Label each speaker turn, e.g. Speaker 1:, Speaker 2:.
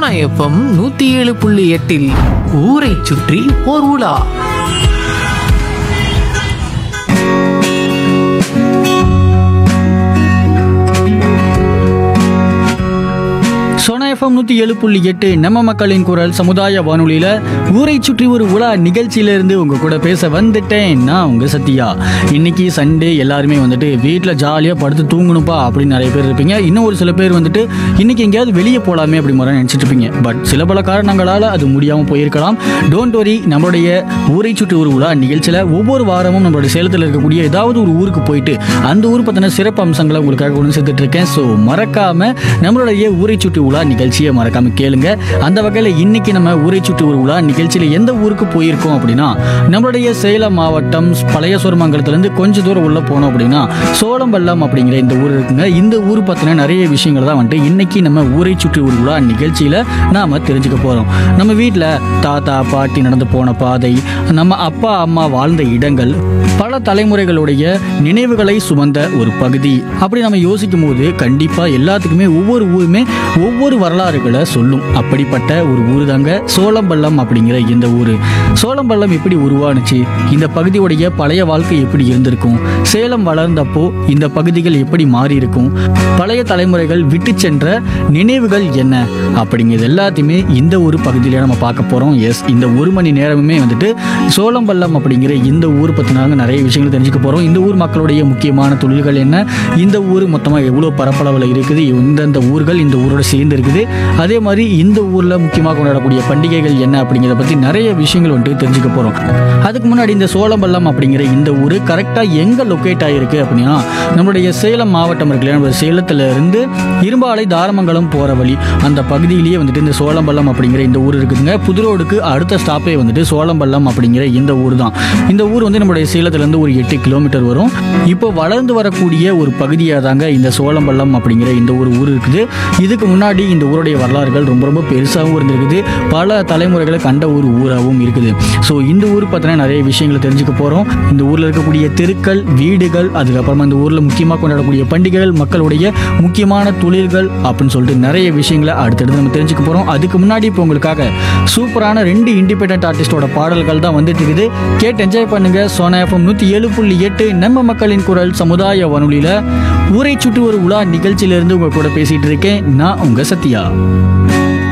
Speaker 1: Sona FM நூத்தி ஏழு புள்ளி எட்டில் ஊரை சுற்றி ஓர் உலா
Speaker 2: சோனா எஃப்எம் நூற்றி ஏழு புள்ளி எட்டு நம்ம மக்களின் குரல் சமுதாய வானொலியில் ஊரை சுற்றி ஒரு உலா நிகழ்ச்சியிலேருந்து உங்கள் கூட பேச வந்துட்டேன் நான் உங்கள் சத்யா இன்னைக்கு சண்டே எல்லாருமே வந்துட்டு வீட்டில் ஜாலியாக படுத்து தூங்கணுப்பா அப்படின்னு நிறைய பேர் இருப்பீங்க இன்னும் ஒரு சில பேர் வந்துட்டு இன்னைக்கு எங்கேயாவது வெளியே போகலாமே அப்படி மாதிரி நினச்சிட்டு இருப்பீங்க பட் சில பல காரணங்களால் அது முடியாமல் போயிருக்கலாம் டோன்ட் வரி நம்மளுடைய ஊரை சுற்றி ஒரு உலா நிகழ்ச்சியில் ஒவ்வொரு வாரமும் நம்மளுடைய சேலத்தில் இருக்கக்கூடிய ஏதாவது ஒரு ஊருக்கு போயிட்டு அந்த ஊர் பற்றின சிறப்பு அம்சங்களை உங்களுக்காக கொண்டு சேர்த்துட்டு இருக்கேன் ஸோ மறக்காம நம்மளுடைய ஊரை சுற்றி உலா நிகழ்ச்சியை மறக்காம கேளுங்க அந்த வகையில் இன்னைக்கு நம்ம ஊரை சுற்றி ஒரு உலா நிகழ்ச்சியில் எந்த ஊருக்கு போயிருக்கோம் அப்படின்னா நம்மளுடைய சேலம் மாவட்டம் பழைய சோரமங்கலத்துலேருந்து கொஞ்சம் தூரம் உள்ள போனோம் அப்படின்னா சோளம்பள்ளம் அப்படிங்கிற இந்த ஊர் இருக்குங்க இந்த ஊர் பற்றின நிறைய விஷயங்கள் தான் வந்துட்டு இன்னைக்கு நம்ம ஊரை சுற்றி ஒரு உலா நிகழ்ச்சியில் நாம தெரிஞ்சுக்க போகிறோம் நம்ம வீட்டில் தாத்தா பாட்டி நடந்து போன பாதை நம்ம அப்பா அம்மா வாழ்ந்த இடங்கள் பல தலைமுறைகளுடைய நினைவுகளை சுமந்த ஒரு பகுதி அப்படி நம்ம யோசிக்கும் போது கண்டிப்பாக எல்லாத்துக்குமே ஒவ்வொரு ஊருமே ஒவ்வொரு வரலாறுகளை சொல்லும் அப்படிப்பட்ட ஒரு ஊர் தாங்க சோளம்பள்ளம் அப்படிங்கிற இந்த ஊர் சோளம்பள்ளம் எப்படி உருவானுச்சு இந்த பகுதியுடைய பழைய வாழ்க்கை எப்படி இருந்திருக்கும் சேலம் வளர்ந்தப்போ இந்த பகுதிகள் எப்படி மாறி இருக்கும் பழைய தலைமுறைகள் விட்டு சென்ற நினைவுகள் என்ன அப்படிங்கிறது எல்லாத்தையுமே இந்த ஒரு பகுதியில் நம்ம பார்க்க போகிறோம் எஸ் இந்த ஒரு மணி நேரமுமே வந்துட்டு சோளம்பள்ளம் அப்படிங்கிற இந்த ஊர் பற்றினாங்க நிறைய விஷயங்கள் தெரிஞ்சுக்க போகிறோம் இந்த ஊர் மக்களுடைய முக்கியமான தொழில்கள் என்ன இந்த ஊர் மொத்தமாக எவ்வளோ பரப்பளவில் இருக்குது எந்தெந்த ஊர்கள் இந்த ஊரோட சேர்ந்து இருக்குது அதே மாதிரி இந்த ஊரில் முக்கியமாக கொண்டாடக்கூடிய பண்டிகைகள் என்ன அப்படிங்கிறத பற்றி நிறைய விஷயங்கள் வந்துட்டு தெரிஞ்சுக்க போகிறோம் அதுக்கு முன்னாடி இந்த சோளம்பள்ளம் அப்படிங்கிற இந்த ஊர் கரெக்டாக எங்கே லொக்கேட் ஆகிருக்கு அப்படின்னா நம்மளுடைய சேலம் மாவட்டம் இருக்குல்ல நம்ம சேலத்துல இருந்து இரும்பாலை தாரமங்கலம் போகிற வழி அந்த பகுதியிலேயே வந்துட்டு இந்த சோளம்பள்ளம் அப்படிங்கிற இந்த ஊர் இருக்குதுங்க புதுரோடுக்கு அடுத்த ஸ்டாப்பே வந்துட்டு சோளம்பள்ளம் அப்படிங்கிற இந்த ஊர் தான் இந்த ஊர் வந்து நம்மளுடைய சேலத்துலேருந்து ஒரு எட்டு கிலோமீட்டர் வரும் இப்போ வளர்ந்து வரக்கூடிய ஒரு பகுதியாக தாங்க இந்த சோளம்பள்ளம் அப்படிங்கிற இந்த ஒரு ஊர் இருக்குது இதுக்கு முன்னாடி இந்த ஊருடைய வரலாறுகள் ரொம்ப ரொம்ப பெருசாகவும் இருந்திருக்குது பல தலைமுறைகளை கண்ட ஒரு ஊராகவும் இருக்குது ஸோ இந்த ஊர் பற்றின நிறைய விஷயங்களை தெரிஞ்சுக்க போகிறோம் இந்த ஊரில் இருக்கக்கூடிய தெருக்கள் வீடுகள் அதுக்கப்புறமா இந்த ஊரில் முக்கியமாக கொண்டாடக்கூடிய பண்டிகைகள் மக்களுடைய முக்கியமான தொழில்கள் அப்படின்னு சொல்லிட்டு நிறைய விஷயங்களை அடுத்தடுத்து நம்ம தெரிஞ்சுக்க போகிறோம் அதுக்கு முன்னாடி இப்போ உங்களுக்காக சூப்பரான ரெண்டு இண்டிபெண்டன்ட் ஆர்டிஸ்டோட பாடல்கள் தான் வந்துட்டு இருக்குது கேட்டு என்ஜாய் பண்ணுங்க சோனா எஃப்எம் நூற்றி ஏழு புள்ளி எட்டு நம்ம மக்களின் குரல் சமுதாய வானொலியில் ஊரை சுற்றி ஒரு உலா நிகழ்ச்சியிலிருந்து உங்க கூட பேசிட்டு இருக்கேன் நான் உங்க சத்யா